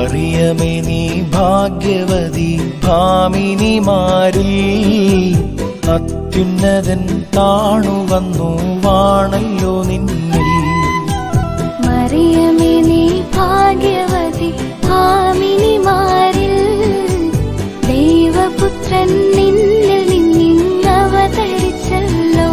മറിയമേ നീ ഭാഗ്യവതി ഭാമിനിമാരിൽ അത്യുന്നതൻ താണുവന്നു വാണല്ലോ നിന്നിൽ മറിയമേ നീ ഭാഗ്യവതി ഭാമിനിമാരിൽ ദൈവപുത്രൻ നിന്നിൽ നിന്നിങ്ങവതരിച്ചല്ലോ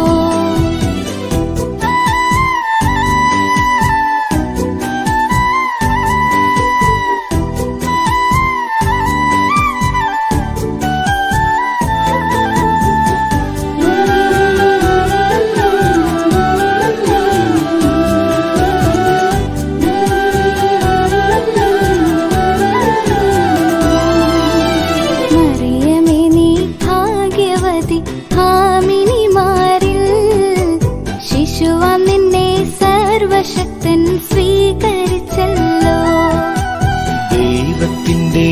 മറിയമേ നീ ഭാഗ്യവതി ഭാമിനിമാരിൽ ശിശുവാം നിന്നെ സർവശക്തൻ സ്വീകരിച്ചല്ലോ ദൈവത്തിന്റെ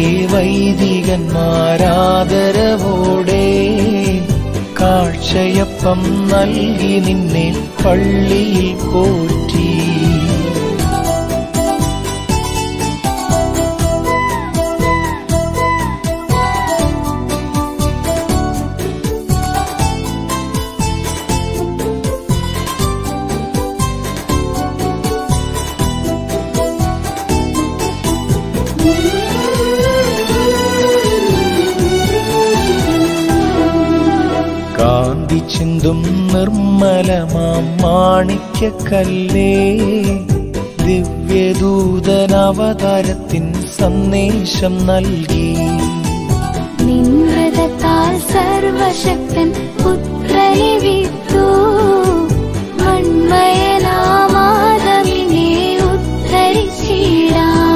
വൈദികന്മാരാദരവോടെ കാഴ്ചയപ്പം നൽകി നിന്നെ പള്ളിയിൽ പോറ്റി കാന്തി ചിന്തും നിർമ്മലമാം മാണിക്യക്കല്ലേ ദിവ്യദൂതനവതാരത്തിൻ സന്ദേശം നൽകി നിൻവ്രതത്താൽ സർവശക്തൻ പുത്രനെ വിത്തു മൺമയനാമാതമിനെ ഉദ്ധരിച്ചിടാൻ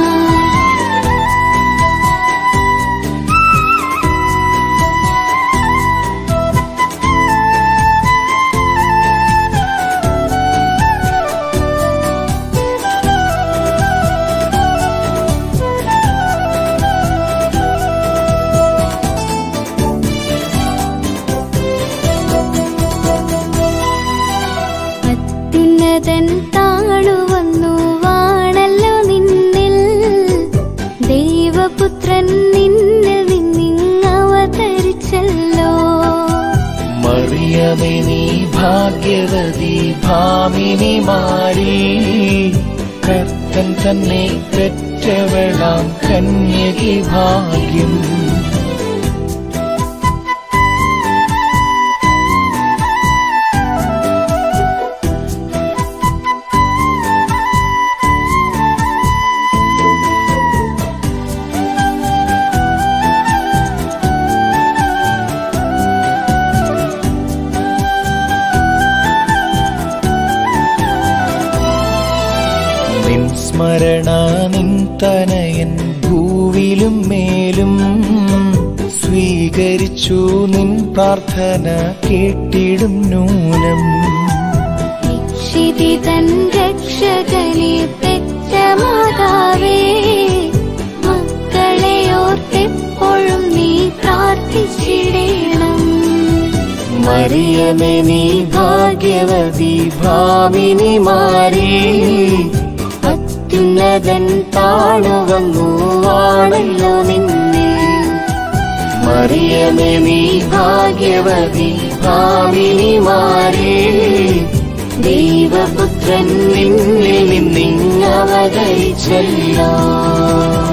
അത്യുന്നതൻ താണുവന്നു വാണല്ലോ നിന്നിൽ ദൈവപുത്രൻ നിന്നിൽ നിന്നിങ്ങവതരിച്ചല്ലോ മറിയമേ നീ ഭാഗ്യവതി ഭാമിനിമാരി കർത്തൻ തന്നെ പെറ്റവളാം കന്യകി ഭാഗ്യം നിൻ സ്മരണ നിൻ തനയൻ ഭൂവിലും മേലും സ്വീകരിച്ചു നിൻ പ്രാർത്ഥന കേട്ടിടും നൂനം രക്ഷിതി തൻ രക്ഷകനെ പെറ്റ മാതാവേ മക്കളെ ഓർത്തെപ്പോഴും നീ പ്രാർത്ഥിച്ചിടേണം മറിയമേ നീ ഭാഗ്യവതി ഭാമിനിമാരി അത്യുന്നതൻ താണുവന്നു വാണല്ലോ നിന്നെ മറിയമേ നീ ഭാഗ്യവതി ഭാമിനിമാരി ദൈവപുത്രൻ നിന്നിൽ നിന്നിങ്ങവതരിച്ചല്ലോ